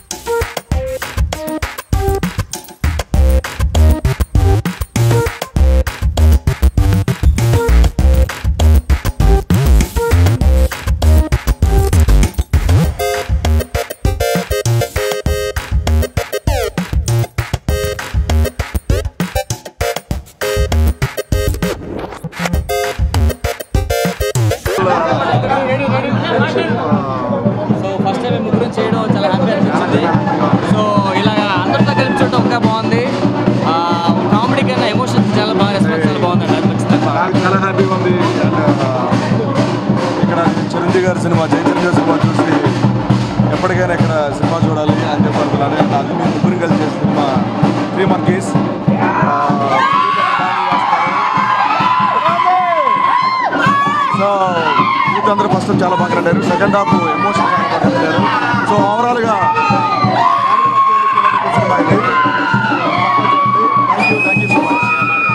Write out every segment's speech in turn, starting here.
So first time ముగ్గురు చేయడం చాలా హ్యాపీ అనిపించింది సో ఇలాగా అందరితో కలిపి చూడటం ఇంకా బాగుంది కామెడీ కన్నా ఎమోషన్స్ చాలా బాగా రెస్పాన్స్ చాలా బాగుంది అది నచ్చింది నాకు బాగా. నాకు చాలా హ్యాపీగా ఉంది అండ్ ఇక్కడ చిరంజీవి గారి సినిమా చైతన్య సినిమా చూసి ఎప్పటికైనా ఇక్కడ సినిమా చూడాలి అని చెప్పి అనుకున్నాను అండ్ అది మేము ముగ్గురు కలిసి చేసిన cinema three monkeys so youth అందరూ ఫస్ట్ చాలా బాగా కట్టారు సెకండ్ హాఫ్ ఎమోషన్ చాలా బాగా కట్టారు సో ఓవరాల్గా సినిమా ఇది thank you thank you so much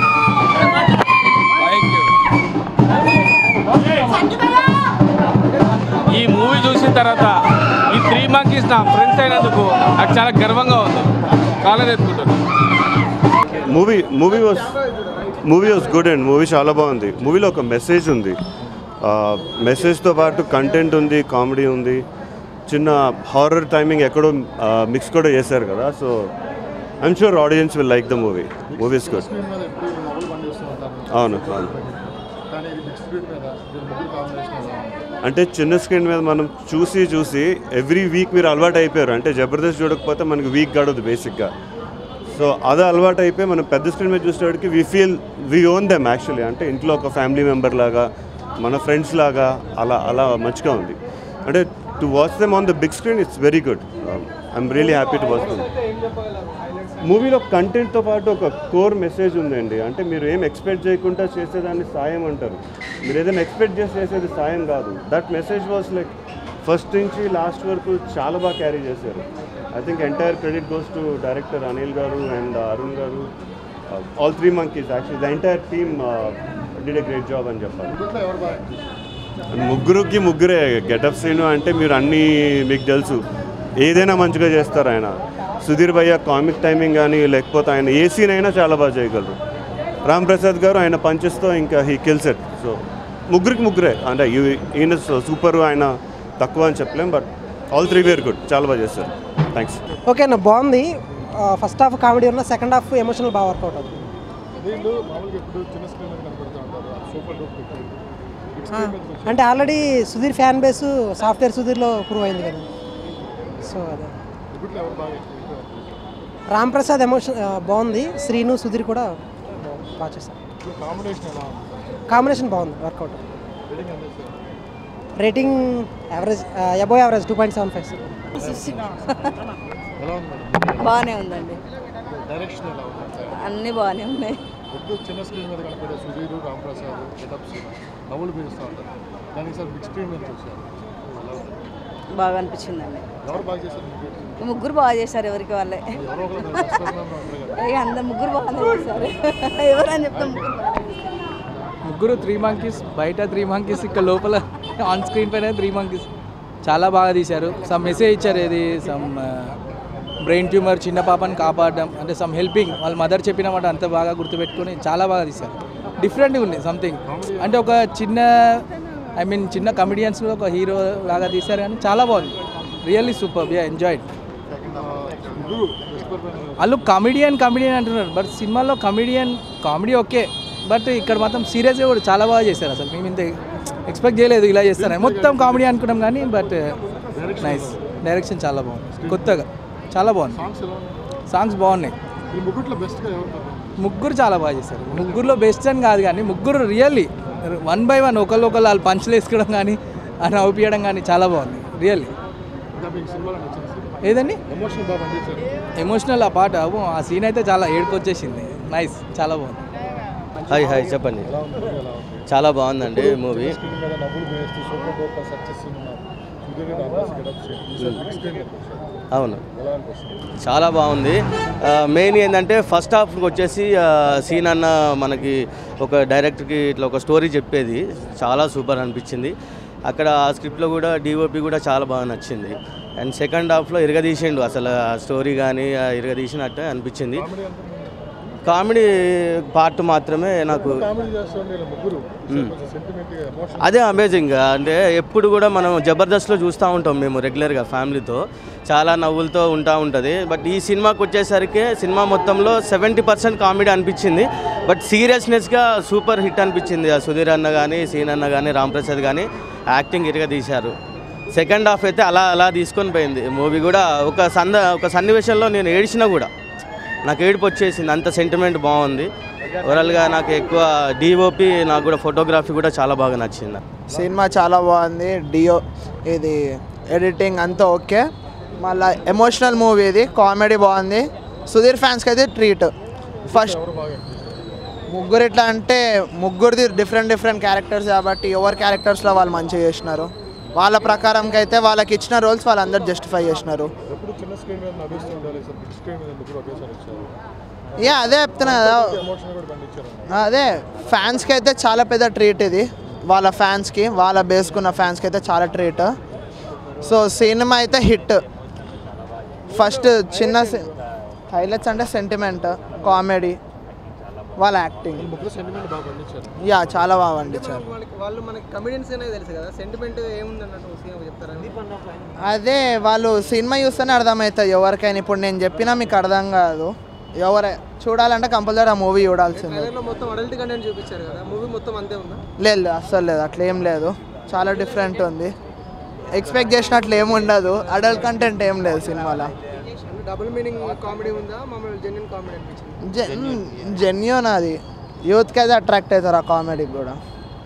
ఈ మూవీ చూసిన తర్వాత ఈ త్రీ మంకీస్ నా ఫ్రెండ్స్ అయినందుకు నాకు చాలా గర్వంగా ఉంది కాలేజ్ ఎత్తుకుంటాను movie movie was movie was good and movie చాలా బాగుంది మూవీలో ఒక మెసేజ్ ఉంది మెసేజ్తో పాటు కంటెంట్ ఉంది కామెడీ ఉంది చిన్న హారర్ టైమింగ్ ఎక్కడో మిక్స్ కూడా చేశారు కదా so I'm sure audience will like the movie movie is good అవును అవును అంటే చిన్న స్క్రీన్ మీద మనం చూసి చూసి ఎవ్రీ వీక్ మీరు అలవాటు అయిపోయారు అంటే జబర్దస్త్ చూడకపోతే మనకి వీక్ గడదు బేసిక్గా సో అదే అలవాటు అయిపోయి మనం పెద్ద స్క్రీన్ మీద చూసేవాడికి we feel we own them actually అంటే ఇంట్లో ఒక ఫ్యామిలీ మెంబర్ లాగా మన ఫ్రెండ్స్ లాగా అలా అలా మంచిగా ఉంది అంటే to watch them on the big screen it's very good I'm really happy to watch them మూవీలో కంటెంట్తో పాటు ఒక కోర్ మెసేజ్ ఉందండి అంటే మీరు ఏం ఎక్స్పెక్ట్ చేయకుండా చేసేదాన్ని సాయం అంటారు మీరు ఏదైనా ఎక్స్పెక్ట్ చేసి చేసేది సాయం కాదు that message was like first నుంచి లాస్ట్ వరకు చాలా బాగా క్యారీ చేశారు I think entire credit goes to director Anil garu and Arun garu all three monkeys actually the entire team did a great job అని చెప్పాలి ముగ్గురుకి ముగ్గురే గెటప్ సీను అంటే మీరు అన్నీ మీకు తెలుసు ఏదైనా మంచిగా చేస్తారు ఆయన సుధీర్ భయ్య కామిక్ టైమింగ్ కానీ లేకపోతే ఆయన ఏ సీన్ అయినా చాలా బాగా చేయగలరు రామ్ ప్రసాద్ గారు ఆయన పంచెస్తో ఇంకా హీ కిల్స్ ఎట్ సో ముగ్గురికి ముగ్గురే అంటే ఈ- ఈయన సూపర్ ఆయన తక్కువ అని చెప్పలేం but all three were good చాలా బాగా చేస్తారు థ్యాంక్స్ ఓకే అన్న బాగుంది ఫస్ట్ హాఫ్ కామెడీ ఉన్న సెకండ్ హాఫ్ ఎమోషనల్ బాగా వర్కౌట్ అవుతుంది వీళ్ళు మామూలుగా ఇప్పుడు చిన్న స్క్రీన్ మీద కనపడుతూ ఉంటారు సూపర్ డూప్ ఆ, అంటే already Sudheer fan base software సుధీర్లో ప్రూవ్ అయింది కదా సో అదే ఇప్పుడు ఎవరు బాగా రామ్ ప్రసాద్ ఎమోషన్ ఆ, బాగుంది శ్రీను సుధీర్ కూడా బాగా చేశారు కాంబినేషన్ ఎలా కాంబినేషన్ బాగుంది వర్కౌట్ రేటింగ్ ఎంత ఇస్తారు? Rating average above average two point seven five ఎలా ఉంది మేడం బాగానే ఉందండి డైరెక్షన్ ఎలా ఉంది అన్నీ బాగానే ఉన్నాయి ఎప్పుడు చిన్న స్క్రీన్ మీద కనపడే సుధీర్ రాంప్రసాద్ గెటప్స్ నవ్వులు పీలుస్తూ ఉంటారు దానికి సార్ బిగ్ స్క్రీన్ మీద చూసారు ఎలా ఉంది బాగా అనిపించిందండి ఎవరు బాగా చేశారు మీకు? ఈ ముగ్గురు బాగా చేశారు ఎవరికి వాళ్ళే ఎవరో ఒకరు మీరు best friend గా ఉంటారు కదా ఇక అందరు ముగ్గురు బాగానే చేశారు ఎవరని చెప్తాం ముగ్గురు బాగానే చేశారు. ముగ్గురు త్రీ మంకీస్ బయట త్రీ మంకీస్ ఇక్కడ లోపల ఆన్ స్క్రీన్ పైన త్రీ మంకీస్ చాలా బాగా తీశారు సమ్ మెసేజ్ ఇచ్చారు ఇది సమ్ బ్రెయిన్ ట్యూమర్ చిన్న పాపని కాపాడడం అంటే సమ్ హెల్పింగ్ వాళ్ళ మదర్ చెప్పిన మాట అంత బాగా గుర్తుపెట్టుకొని చాలా బాగా తీశారు డిఫరెంట్గా ఉంది సంథింగ్ అంటే ఒక చిన్న ఐ మీన్ చిన్న కమెడియన్స్ కూడా ఒక హీరో లాగా తీశారు కానీ చాలా బాగుంది రియల్లీ సూపర్ యా ఎంజాయ్డ్ ముగ్గురు బెస్ట్ పర్ఫార్మెన్స్ వాళ్ళు కమెడియన్ కమెడియన్ అంటున్నారు బట్ సినిమాలో కమెడియన్ కామెడీ ఓకే బట్ ఇక్కడ మాత్రం సీరియస్గా కూడా చాలా బాగా చేశారు అసలు మేము ఇంత ఎక్స్పెక్ట్ చేయలేదు ఇలా చేస్తారని మొత్తం కామెడీ అనుకున్నాం కానీ బట్ నైస్ డైరెక్షన్ చాలా బాగుంది కొత్తగా చాలా బాగుంది సాంగ్స్ ఎలా ఉన్నాయి సాంగ్స్ బాగున్నాయి ఈ ముగ్గురులో బెస్ట్గా ఎవరు perform? ముగ్గురు చాలా బాగా చేశారు ముగ్గురులో బెస్ట్ అని కాదు కానీ ముగ్గురు రియల్లీ వన్ బై వన్ ఒకళ్ళు ఒకళ్ళు వాళ్ళు పంచులు వేసుకోవడం కానీ అని అవుపియడం కానీ చాలా బాగుంది రియల్లీ ఇంకా మీకు సినిమాలో నచ్చిన scene? ఏదండి ఎమోషన్ బాగా పనిచేశారు ఎమోషనల్ ఆ పాట అవ్వు, ఆ సీన్ అయితే చాలా ఏడుపు వచ్చేసింది నైస్ చాలా బాగుంది హాయ్ హాయ్ చెప్పండి ఎలా ఉంది movie ఎలా ఉంది చాలా బాగుందండి మూవీ స్క్రీన్ మీద నవ్వులు వేస్తూ సూపర్ డూపర్ సక్సెస్ ఉన్నారు సుధీర్ రామదాస్ గెటప్స్ ఈసారి బిగ్ స్క్రీన్ మీద చూశారు. అవును ఎలా అనిపిస్తుంది చాలా బాగుంది మెయిన్ ఏంటంటే ఫస్ట్ హాఫ్కి వచ్చేసి ఆ, సీన్ అన్న మనకి ఒక డైరెక్టర్కి ఇట్లా ఒక స్టోరీ చెప్పేది చాలా సూపర్ అనిపించింది అక్కడ ఆ స్క్రిప్ట్లో కూడా డిఓపి కూడా చాలా బాగా నచ్చింది అండ్ సెకండ్ హాఫ్లో ఇరగదీసిండు అసలు ఆ స్టోరీ కానీ ఇరగదీసినట్టే అనిపించింది కామెడీ పార్ట్ మాత్రమే నాకు మ్మ్. అదే అమేజింగ్ అంటే ఎప్పుడు కూడా మనం జబర్దస్త్లో చూస్తూ ఉంటాం మేము రెగ్యులర్గా ఫ్యామిలీతో చాలా నవ్వులతో ఉంటా ఉంటుంది బట్ ఈ సినిమాకి వచ్చేసరికి సినిమా మొత్తంలో సెవెంటీ పర్సెంట్ కామెడీ అనిపించింది బట్ సీరియస్నెస్గా సూపర్ హిట్ అనిపించింది ఆ సుధీర్ అన్న కానీ సీన్ అన్న కానీ రాంప్రసాద్ కానీ యాక్టింగ్ ఇరగా తీశారు సెకండ్ హాఫ్ అయితే అలా అలా తీసుకొని పోయింది మూవీ కూడా ఒక సంద ఒక సన్నివేశంలో నేను ఏడిచినా కూడా నాకు ఏడుపు వచ్చేసింది అంత సెంటిమెంట్ బాగుంది ఓవరాల్గా నాకు ఎక్కువ డిఓపి నాకు కూడా ఫోటోగ్రఫీ కూడా చాలా బాగా నచ్చింది సినిమా చాలా బాగుంది డియో ఇది ఎడిటింగ్ అంతా ఓకే మళ్ళీ ఎమోషనల్ మూవీ ఇది కామెడీ బాగుంది సుధీర్ ఫ్యాన్స్కి అయితే ట్రీట్ ఫస్ట్ ముగ్గురు ఎట్లా అంటే ముగ్గురిది డిఫరెంట్ డిఫరెంట్ క్యారెక్టర్స్ కాబట్టి ఎవరి క్యారెక్టర్స్లో వాళ్ళు మంచిగా చేసినారు వాళ్ళ ప్రకారంకి అయితే వాళ్ళకి ఇచ్చిన రోల్స్ వాళ్ళందరూ జస్టిఫై చేసినారు ఎప్పుడు చిన్న స్క్రీన్ మీద నడుస్తూ ఉండాలి సార్ బిగ్ స్క్రీన్ మీద ముగ్గురు ఒకేసారి వచ్చారు యా అదే చెప్తున్నా కదా ఎమోషన్ కూడా పండించారు అదే ఫ్యాన్స్కి అయితే చాలా పెద్ద ట్రీట్ ఇది వాళ్ళ ఫ్యాన్స్కి వాళ్ళ బేస్కున్న ఫ్యాన్స్కి అయితే చాలా ట్రీట్ సో సినిమా అయితే హిట్ ఫస్ట్ చిన్న హైలైట్స్ అంటే సెంటిమెంట్ కామెడీ వాళ్ళ యాక్టింగ్ ముగ్గురు సెంటిమెంట్ బాగా పండించారు యా చాలా బాగా పండించారు వాళ్ళు మనకి కమెడియన్స్ అనేది తెలుసు కదా సెంటిమెంట్ ఏముంది అన్నట్టు చెప్తారా అదే వాళ్ళు సినిమా చూస్తేనే అర్థమవుతుంది ఎవరికైనా ఇప్పుడు నేను చెప్పినా మీకు అర్థం కాదు ఎవరై చూడాలంటే కంపల్సరీ ఆ మూవీ చూడాల్సిందే మొత్తం అడల్ట్ కంటెంట్ చూపించారు కదా మూవీ మొత్తం అంతే ఉందా లేదు లేదు, అస్సలు లేదు అట్లా ఏం లేదు చాలా డిఫరెంట్ ఉంది ఎక్స్పెక్ట్ చేసినట్లు ఏం ఉండదు అడల్ట్ కంటెంట్ ఏం లేదు సినిమాలో డబుల్ మీనింగ్ కామెడీ ఉందా మామూలు జెన్యున్ కామెడీ అనిపించింది జెన్యున్ అది యూత్కి అయితే అట్రాక్ట్ అవుతారు ఆ కామెడీకి కూడా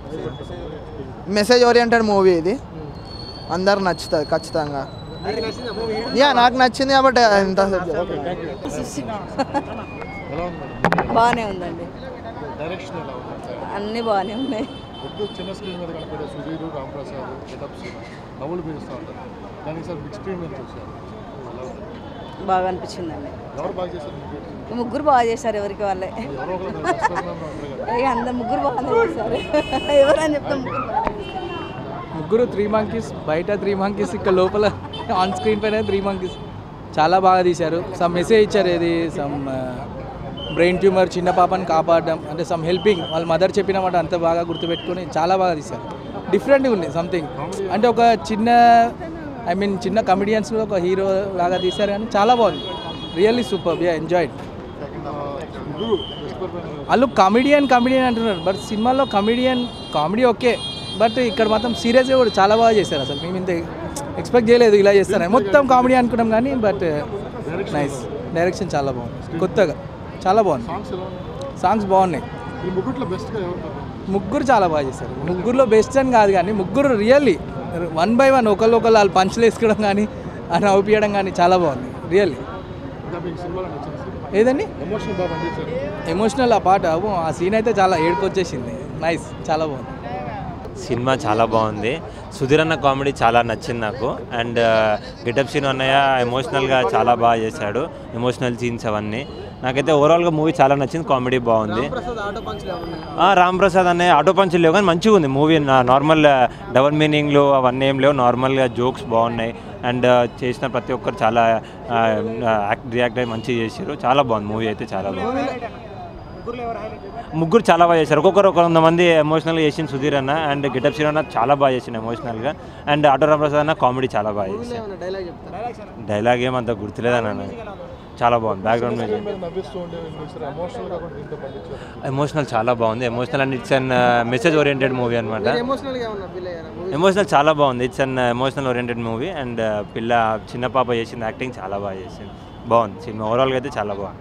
మెసేజ్ ఓరియంటెడ్ మూవీ ఇది అందరికి నచ్చుతుంది ఖచ్చితంగా యా నాకు నచ్చింది కాబట్టి ఇంత ఎలా ఉంది మేడం బాగానే ఉందండి డైరెక్షన్ ఎలా ఉంది అన్నీ బాగానే ఉన్నాయి ఎప్పుడు చిన్న స్క్రీన్ మీద కనపడే సుధీర్ రాంప్రసాద్ గెటప్స్ నవ్వులు పీలుస్తూ ఉంటారు దానికి సార్ బిగ్ స్క్రీన్ మీద చూశారు ఎలా ఉంది? బాగా అనిపించిందండి ఎవరు బాగా చేశారు ముగ్గురు? ముగ్గురు బాగా చేశారు ఎవరికి వాళ్ళే ఎవరో ఒకరు best person అని ఉంటారు కదా ఇక అందరు ముగ్గురు బాగానే చేశారు ఎవరని చెప్తాం ముగ్గురు బాగానే చేశారు. ముగ్గురు త్రీ మంకీస్ బయట త్రీ మంకీస్ ఇక్కడ లోపల ఆన్ స్క్రీన్ పైన త్రీ మంకీస్ చాలా బాగా తీశారు సమ్ మెసేజ్ ఇచ్చారు ఇది సమ్ బ్రెయిన్ ట్యూమర్ చిన్న పాపని కాపాడడం అంటే సమ్ హెల్పింగ్ వాళ్ళ మదర్ చెప్పిన మాట అంత బాగా గుర్తుపెట్టుకొని చాలా బాగా తీశారు డిఫరెంట్గా ఉంది సంథింగ్ అంటే ఒక చిన్న ఐ మీన్ చిన్న కమెడియన్స్ ఒక హీరో లాగా తీశారు కానీ చాలా బాగుంది రియల్లీ సూపర్ యా ఎంజాయ్డ్ ముగ్గురు బెస్ట్ పర్ఫార్మెన్స్ వాళ్ళు కమెడియన్ కమెడియన్ అంటున్నారు బట్ సినిమాలో కమెడియన్ కామెడీ ఓకే బట్ ఇక్కడ మాత్రం సీరియస్గా కూడా చాలా బాగా చేశారు అసలు మేము ఇంత ఎక్స్పెక్ట్ చేయలేదు ఇలా చేస్తారని మొత్తం కామెడీ అనుకున్నాం కానీ బట్ నైస్ డైరెక్షన్ చాలా బాగుంది కొత్తగా చాలా బాగుంది సాంగ్స్ ఎలా ఉన్నాయి సాంగ్స్ బాగున్నాయి ఈ ముగ్గురులో బెస్ట్గా ఎవరు perform? ముగ్గురు చాలా బాగా చేశారు ముగ్గురులో బెస్ట్ అని కాదు కానీ ముగ్గురు రియల్లీ వన్ బై వన్ ఒకళ్ళు ఒకళ్ళు వాళ్ళు పంచులు వేసుకోవడం కానీ ఆ నవ్వుపియడం కానీ చాలా బాగుంది రియల్లీ ఇంకా మీకు సినిమాలో నచ్చింది సార్ ఏదండి ఎమోషన్ బాగా పండించారు ఎమోషనల్ ఆ పాట అబ్బో, ఆ సీన్ అయితే చాలా ఏడుపు వచ్చేసింది నైస్ చాలా బాగుంది సినిమా చాలా బాగుంది సుధీర్ అన్న కామెడీ చాలా నచ్చింది నాకు అండ్ గెటప్ సీన్ అన్నయ్య ఎమోషనల్గా చాలా బాగా చేశాడు ఎమోషనల్ సీన్స్ అవన్నీ నాకైతే ఓవరాల్గా మూవీ చాలా నచ్చింది కామెడీ బాగుంది ప్రసాద్ ఆటో పంచులు ఉన్నాయి ఆ, రామ్ ప్రసాద్ అన్నయ్య ఆటో పంచులు లేవు కానీ మంచిగా ఉంది మూవీ నార్మల్ డబల్ మీనింగ్లు అవన్నీ ఏం లేవు నార్మల్గా జోక్స్ బాగున్నాయి అండ్ చేసిన ప్రతి ఒక్కరు చాలా యాక్ట్ రియాక్ట్ అయ్యి మంచిగా చేశారు చాలా బాగుంది మూవీ అయితే చాలా బాగుంది ముగ్గురు చాలా బాగా చేశారు ఒక్కొక్కరు ఒక వంద మంది ఎమోషనల్గా చేసింది సుధీర్ అన్న అండ్ గెటప్ సీన్ అన్న చాలా బాగా చేసింది ఎమోషనల్గా అండ్ ఆటో రామప్రసాద్ అన్న కామెడీ చాలా బాగా చేశారు డైలాగ్ చెప్తారా డైలాగ్ ఏమంత గుర్తులేదన్న చాలా బాగుంది బ్యాక్గ్రౌండ్ మ్యూజిక్ మీద నవ్విస్తూ ఉండే సార్ ఎమోషనల్ గా కూడా దీంతో పండించారు ఎమోషనల్ చాలా బాగుంది emotional and it's an message oriented movie అనమాట ఎమోషనల్ గా ఉన్నా ఫీల్ అయ్యారా మూవీ ఎమోషనల్ చాలా బాగుంది it's an emotional oriented movie and పిల్ల చిన్న పాప చేసింది యాక్టింగ్ చాలా బాగా చేసింది బాగుంది సినిమా ఓవరాల్గా అయితే చాలా బాగుంది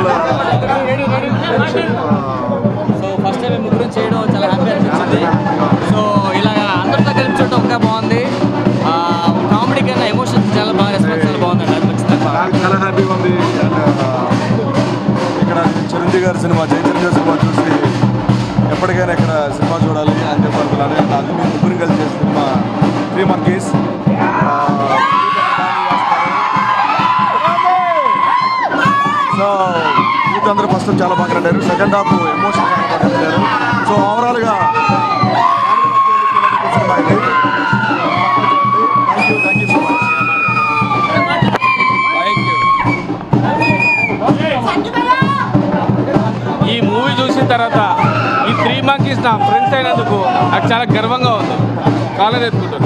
సో ఫస్ట్ టైం మేము ముగ్గురు చేయడం చాలా హ్యాపీ అనిపించింది సో ఇలాగా అందరితో కలిపి చూడటం ఇంకా బాగుంది కామెడీ కన్నా ఎమోషన్స్ చాలా బాగా రెస్పాన్స్ చాలా బాగుందండి అది నచ్చింది నాకు బాగా. నాకు చాలా హ్యాపీగా ఉంది ఇక్కడ చిరంజీవి గారి సినిమా చైతన్య సినిమా చూసి ఎప్పటికైనా ఇక్కడ సినిమా చూడాలి అని చెప్పి అనుకున్నాను అండ్ అది మీ ముగ్గురు కలిసి చేసిన cinema three monkeys so youth అందరూ ఫస్ట్ చాలా బాగా ఆడారు సెకండ్ హాఫ్ ఎమోషన్ చాలా బాగా ఆడారు సో ఓవరాల్గా సినిమా ఇది thank you thank you so much చూసి నా ఫ్రెండ్స్ అయినందుకు నాకు చాలా గర్వంగా ఉంది కాలేజ్ ఎత్తుకుంటాను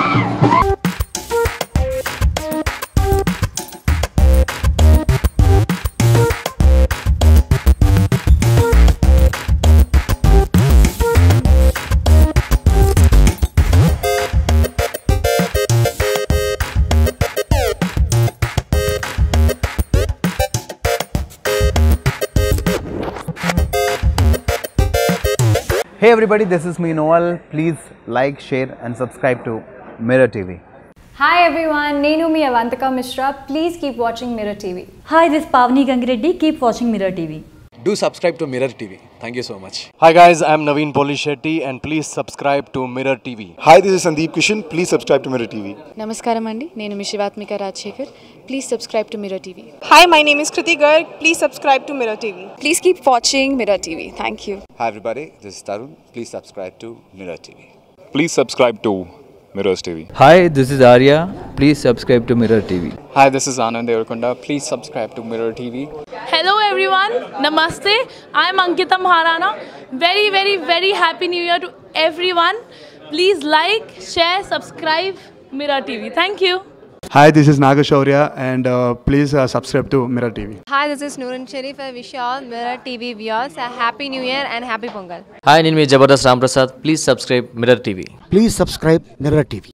Hey everybody, this is me Noel. Please like, share, and subscribe to Mirror TV. Hi everyone నేను మీ Avantika Mishra please keep watching Mirror TV Hi, this is Pavni Gangireddy. Keep watching Mirror TV. Do subscribe to Mirror TV. Thank you so much. Hi guys, I'm Naveen Polishetty and please subscribe to Mirror TV. Hi, this is Sandeep Kishan. Please subscribe to Mirror TV. నమస్కారం అండి నేను మీ Shivathmika Rajasekhar please subscribe to Mirror TV Hi, my name is Kriti Garg. Please subscribe to Mirror TV. Please keep watching Mirror TV thank you Hi everybody, this is Tarun. Please subscribe to Mirror TV. Please subscribe to Mirrors TV. Hi, this is Arya. Please subscribe to Mirror TV. Hi, this is Anand Devarkonda. Please subscribe to Mirror TV. Hello everyone, Namaste. I'm Ankita Maharana. Very, very, very happy new year to everyone. Please like, share, subscribe Mirror TV. Thank you. Hi, this is Nagashaurya and uh, please uh, subscribe to Mirror TV. Hi, this is Noorun Sharif. I wish you all Mirror TV viewers a happy new year and happy Pongal. హాయ్ నేను మీ Jabardasth Ramprasad please subscribe Mirror TV Please subscribe Mirror TV.